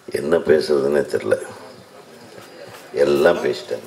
என்ன பேசுறதுன்னே தெரில எல்லாம் பேசிட்டாங்க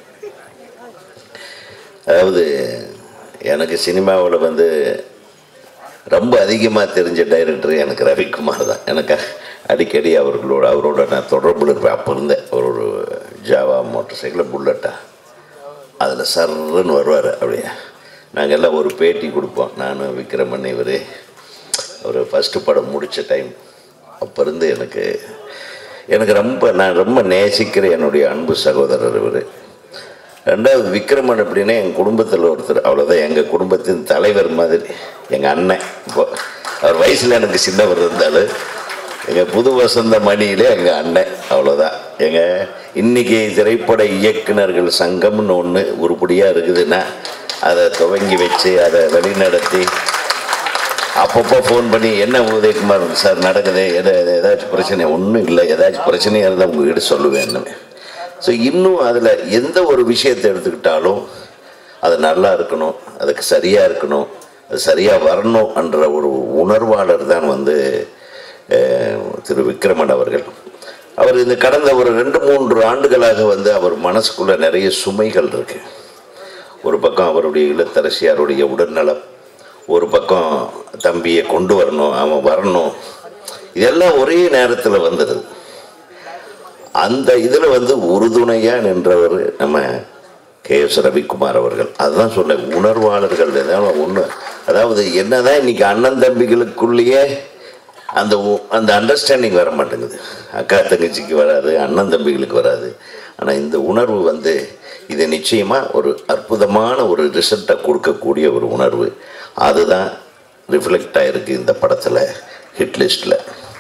அதாவது எனக்கு சினிமாவில் வந்து ரொம்ப அதிகமாக தெரிஞ்ச டைரக்டர் எனக்கு ரவிக்குமார் தான் எனக்கு அடிக்கடி அவர்களோட அவரோட நான் தொடர்பில் இருப்பேன் அப்போ இருந்தேன் அவர் ஒரு ஜாவா மோட்டர் சைக்கிள் புல்லட்டா அதில் சர்ன்னு வருவார் அப்படியே நாங்கள் எல்லாம் ஒரு பேட்டி கொடுப்போம் நான் விக்ரமன் இவர் ஒரு ஃபஸ்ட்டு படம் முடித்த டைம் அப்போ இருந்து எனக்கு எனக்கு ரொம்ப நான் ரொம்ப நேசிக்கிற என்னுடைய அன்பு சகோதரர் இவர் ரெண்டாவது விக்ரமன் அப்படின்னா என் குடும்பத்தில் ஒருத்தர் அவ்வளோதான் எங்கள் குடும்பத்தின் தலைவர் மாதிரி எங்கள் அண்ணன் இப்போ அவர் வயசில் எனக்கு சின்னவர் இருந்தாலும் எங்கள் புது வசந்த மணியிலே எங்கள் அண்ணன் அவ்வளோதான் எங்கள் இன்னைக்கு திரைப்பட இயக்குனர்கள் சங்கம்னு ஒன்று உருப்படியாக இருக்குதுன்னா அதை துவங்கி வச்சு அதை வழிநடத்தி அப்பப்போ ஃபோன் பண்ணி என்ன உதயகுமார் சார் நடக்குது எதை எதை- ஏதாச்சும் பிரச்சனை ஒன்றும் இல்லை ஏதாச்சும் பிரச்சனையாக இருந்தால் உங்ககிட்ட சொல்லுவேன் ஸோ இன்னும் அதில் எந்த ஒரு விஷயத்தை எடுத்துக்கிட்டாலும் அது நல்லா இருக்கணும் அதுக்கு சரியாக இருக்கணும் அது சரியாக வரணும் என்ற ஒரு உணர்வாளர் தான் வந்து அஹ், திரு விக்ரமன் அவர்கள் அவர் இந்த கடந்த ஒரு ரெண்டு மூன்று ஆண்டுகளாக வந்து அவர் மனசுக்குள்ளே நிறைய சுமைகள் இருக்குது ஒரு பக்கம் அவருடைய இல்லத்தரசியாருடைய உடல்நலம் ஒரு பக்கம் தம்பியை கொண்டு வரணும் அவன் வரணும் இதெல்லாம் ஒரே நேரத்தில் வந்துடுது அந்த இதில் வந்து உறுதுணையாக நின்றவர் நம்ம கே எஸ் ரவிக்குமார் அவர்கள் அதுதான் சொன்னேன் உணர்வாளர்கள் ஏதாவது ஒன்று அதாவது என்னதான் இன்னைக்கு அண்ணன் தம்பிகளுக்குள்ளேயே அந்த உ- அந்த அண்டர்ஸ்டாண்டிங் வர மாட்டேங்குது அக்கா தங்கச்சிக்கு வராது அண்ணன் தம்பிகளுக்கு வராது ஆனால் இந்த உணர்வு வந்து இது நிச்சயமாக ஒரு அற்புதமான ஒரு ரிசல்ட்டை கொடுக்கக்கூடிய ஒரு உணர்வு அதுதான் ரிஃப்ளெக்ட் ஆகிருக்கு இந்த படத்தில் ஹிட் லிஸ்ட்டில்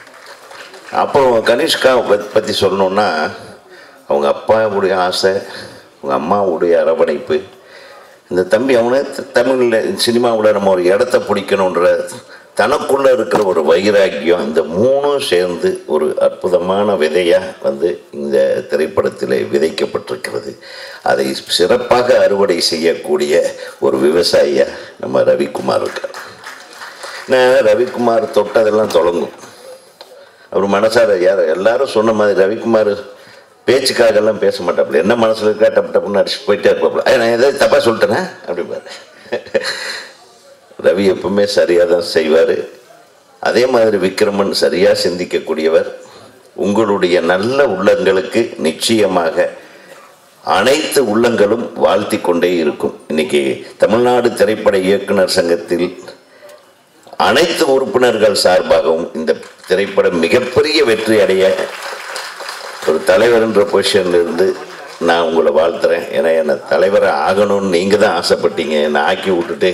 அப்போ கனிஷ்கா பத்- பற்றி சொல்லணுன்னா அவங்க அப்பாவுடைய ஆசை அவங்க அம்மாவுடைய அரவணைப்பு இந்த தம்பி அவனை தமிழில் சினிமாவில் நம்ம ஒரு இடத்த பிடிக்கணுன்ற தனக்குள்ளே இருக்கிற ஒரு வைராக்கியம் இந்த மூணும் சேர்ந்து ஒரு அற்புதமான விதையாக வந்து இந்த திரைப்படத்தில் விதைக்கப்பட்டிருக்கிறது அதை சிறப்பாக அறுவடை செய்யக்கூடிய ஒரு விவசாயியாக நம்ம ரவிக்குமார் இருக்கார் நான் ரவிக்குமார் தொட்டதெல்லாம் தொடங்கும் அவர் மனசார யார் எல்லாரும் சொன்ன மாதிரி ரவிக்குமார் பேச்சுக்காகலாம் பேச மாட்டாப்புல என்ன மனசில் இருக்கா டப்பு டப்புன்னு அடிச்சு போயிட்டே இருப்பாப்புல "ஏய், நான் எதாவது தப்பாக சொல்லிட்டேனா அப்படிம்பாரு ரவி எப்பவுமே சரியாக தான் செய்வார் அதே மாதிரி விக்ரமன் சரியாக சிந்திக்கக்கூடியவர் உங்களுடைய நல்ல உள்ளங்களுக்கு நிச்சயமாக அனைத்து உள்ளங்களும் வாழ்த்தி கொண்டே இருக்கும் இன்னைக்கு தமிழ்நாடு திரைப்பட இயக்குனர் சங்கத்தில் அனைத்து உறுப்பினர்கள் சார்பாகவும் இந்த திரைப்படம் மிகப்பெரிய வெற்றி அடைய ஒரு தலைவர் என்ற பொசிஷன்ல இருந்து நான் உங்களை வாழ்த்துறேன் ஏன்னா என்னை தலைவரை ஆகணும்னு நீங்கள் தான் ஆசைப்பட்டீங்க என்னை ஆக்கி விட்டுட்டு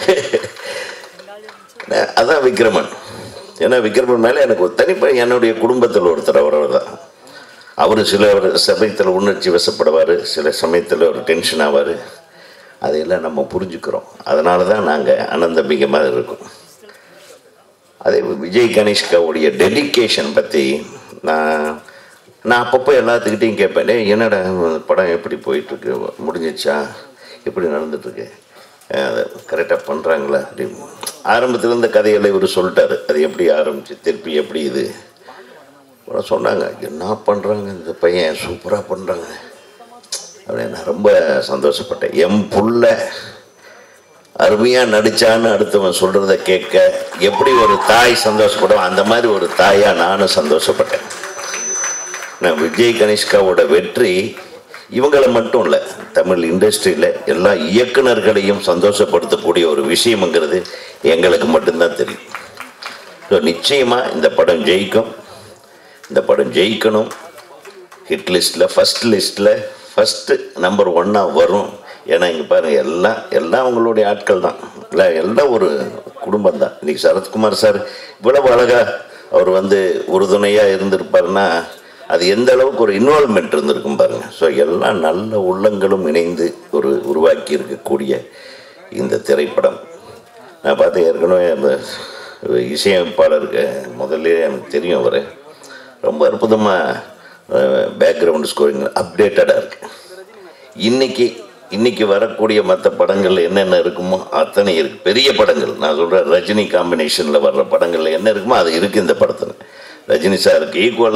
நான் அதான் விக்ரமன் ஏன்னா விக்ரமன் மேலே எனக்கு ஒரு தனிப்ப என்னுடைய குடும்பத்தில் ஒருத்தர் அவர் தான் அவர் சில சமயத்தில் உணர்ச்சி வசப்படுவார் சில சமயத்தில் ஒரு டென்ஷன் ஆவார் அதையெல்லாம் நம்ம புரிஞ்சுக்கிறோம் அதனால தான் நாங்கள் அனந்தம்பிக மாதிரி இருக்கோம் அதே விஜய் கணேஷ்காவுடைய டெடிகேஷன் பற்றி நான் நான் அப்பப்போ எல்லாத்துக்கிட்டையும் கேட்பேன் "டேய், என்னடா படம் எப்படி போயிட்டுருக்கு முடிஞ்சிச்சா எப்படி நடந்துட்டுருக்கு அதை கரெக்டாக பண்ணுறாங்களா அப்படி ஆரம்பத்தில் இருந்த கதைகளை இவர் சொல்லிட்டாரு அது எப்படி ஆரம்பிச்சு திருப்பி எப்படி இது அப்புறம் சொன்னாங்க என்ன பண்ணுறாங்க இந்த பையன் சூப்பராக பண்ணுறாங்க அப்படின்னு நான் ரொம்ப சந்தோஷப்பட்டேன் என் புள்ள அருமையாக நடிச்சான்னு அடுத்தவன் சொல்கிறத கேட்க எப்படி ஒரு தாய் சந்தோஷப்படும் அந்த மாதிரி ஒரு தாயாக நானும் சந்தோஷப்பட்டேன் நான் விஜய் கணேஷ்காவோட வெற்றி இவங்களை மட்டும் இல்லை தமிழ் இண்டஸ்ட்ரியில் எல்லா இயக்குனர்களையும் சந்தோஷப்படுத்தக்கூடிய ஒரு விஷயம்ங்கிறது எங்களுக்கு மட்டும்தான் தெரியும் ஸோ நிச்சயமாக இந்த படம் ஜெயிக்கும் இந்த படம் ஜெயிக்கணும் ஹிட் லிஸ்ட்டில் ஃபஸ்ட் லிஸ்ட்டில் ஃபஸ்ட்டு நம்பர் ஒன்னாக வரும் ஏன்னா இங்கே பாருங்கள் எல்லாம் எல்லாம் அவங்களுடைய ஆட்கள் தான் இல்லை எல்லாம் ஒரு குடும்பம் தான் இன்றைக்கி சரத்குமார் சார் இவ்வளவு அழகாக அவர் வந்து உறுதுணையாக இருந்திருப்பாருன்னா அது எந்த அளவுக்கு ஒரு இன்வால்மெண்ட் இருந்திருக்கும் பாருங்கள் ஸோ எல்லாம் நல்ல உள்ளங்களும் இணைந்து ஒரு உருவாக்கி இருக்கக்கூடிய இந்த திரைப்படம் நான் பார்த்தேன் ஏற்கனவே அந்த இசையமைப்பாளருக்கு முதல்ல எனக்கு தெரியும் அவர் ரொம்ப அற்புதமாக பேக்ரவுண்ட் ஸ்கோரிங் அப்டேட்டடாக இருக்கு இன்னைக்கு இன்னைக்கு வரக்கூடிய மற்ற படங்கள் என்னென்ன இருக்குமோ அத்தனை இருக்கு பெரிய படங்கள் நான் சொல்கிறேன் ரஜினி காம்பினேஷனில் வர்ற படங்கள்ல என்ன இருக்குமோ அது இருக்குது இந்த படத்தில் ரஜினி சாருக்கு ஈக்குவலாக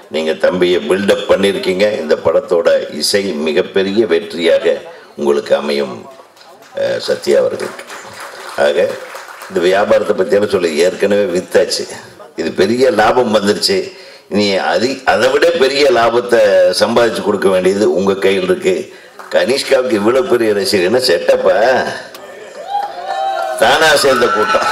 நீங்கள் தம்பியை பில்டப் பண்ணியிருக்கீங்க இந்த படத்தோட இசை மிகப்பெரிய வெற்றியாக உங்களுக்கு அமையும் அஹ், சத்யா அவர்களுக்கு ஆக இந்த வியாபாரத்தை பற்றியெல்லாம் சொல்லி ஏற்கனவே வித்தாச்சு இது பெரிய லாபம் வந்துருச்சு நீ அதி அதை விட பெரிய லாபத்தை சம்பாதிச்சு கொடுக்க வேண்டியது உங்கள் கையில் இருக்கு கனிஷ்காவுக்கு இவ்வளோ பெரிய ரசிகர் என்ன செட்டப்பா தானா சேர்ந்த கூட்டம்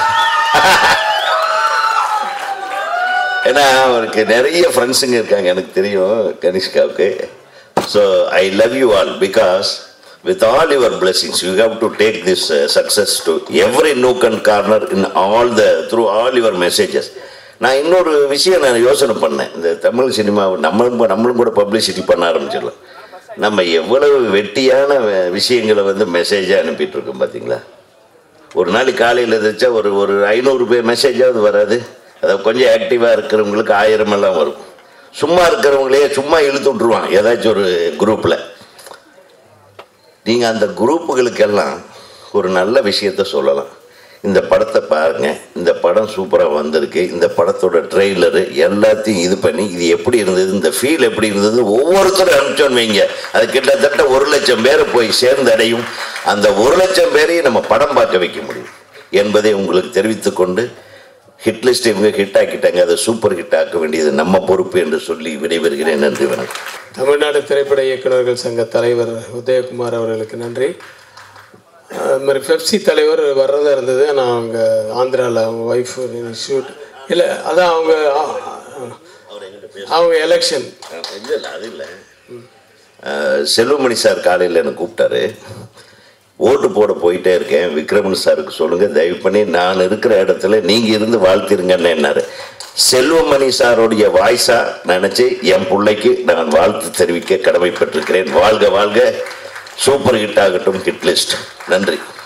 ஏன்னா அவருக்கு நிறைய ஃப்ரெண்ட்ஸுங்க இருக்காங்க எனக்கு தெரியும் கனிஷ்காவுக்கு so I love you all because with all your blessings you have to take this success to every nook and corner in all the through all your messages நான் இன்னொரு விஷயம் நான் யோசனை பண்ணேன் இந்த தமிழ் சினிமாவை நம்மளும் நம்மளும் கூட பப்ளிசிட்டி பண்ண ஆரம்பிச்சிடலாம் நம்ம எவ்வளவு வெட்டியான வே- விஷயங்களை வந்து மெசேஜாக அனுப்பிட்டு இருக்கோம் பார்த்தீங்களா ஒரு நாளைக்கு காலையில் எதிர்த்தா ஒரு ஒரு ஐநூறு பேர் மெசேஜாவது வராது அதாவது கொஞ்சம் ஆக்டிவாக இருக்கிறவங்களுக்கு ஆயிரம் எல்லாம் வரும் சும்மா இருக்கிறவங்களையே சும்மா இழுத்து விட்ருவான் ஏதாச்சும் ஒரு குரூப்பில் நீங்கள் அந்த குரூப்புகளுக்கெல்லாம் ஒரு நல்ல விஷயத்த சொல்லலாம் இந்த படத்தை பாருங்க இந்த படம் சூப்பராக வந்திருக்கு இந்த படத்தோட ட்ரெய்லரு எல்லாத்தையும் இது பண்ணி இது எப்படி இருந்தது இந்த ஃபீல் எப்படி இருந்தது ஒவ்வொருத்தரும் அனுப்பிச்சோன்னு வைங்க அது கிட்டத்தட்ட ஒரு லட்சம் பேரை போய் சேர்ந்தடையும் அந்த ஒரு லட்சம் பேரையும் நம்ம படம் பார்க்க வைக்க முடியும் என்பதை உங்களுக்கு தெரிவித்துக்கொண்டு ஹிட் லிஸ்ட் இவங்க ஹிட் ஆக்கிட்டாங்க அதை சூப்பர் ஹிட் ஆக்க வேண்டியது நம்ம பொறுப்பு என்று சொல்லி விடைபெறுகிறேன் நன்றி வணக்கம் தமிழ்நாடு திரைப்பட இயக்குநர்கள் சங்க தலைவர் உதயகுமார் அவர்களுக்கு நன்றி அது மாதிரி பெப்சி தலைவர் வர்றதா இருந்தது ஆனால் அவங்க ஆந்திராவில் அவங்க ஒய்ஃப் ஷூட் இல்லை அதான் அவங்க ஆ- அவங்க எலெக்ஷன் இல்லை இல்லை அது இல்லை செல்வமணி சார் காலையில் என்னை கூப்பிட்டாரு ஓட்டு போட போயிட்டே இருக்கேன் விக்ரமன் சாருக்கு சொல்லுங்கள் தயவு பண்ணி நான் இருக்கிற இடத்துல நீங்கள் இருந்து வாழ்த்திருங்கன்னு என்னாரு செல்வமணி சாருடைய வாய்ஸா நினச்சி என் பிள்ளைக்கு நான் வாழ்த்து தெரிவிக்க கடமைப்பட்டிருக்கிறேன் வாழ்க வாழ்க சூப்பர் ஹிட் ஆகட்டும் ஹிட் லிஸ்ட் நன்றி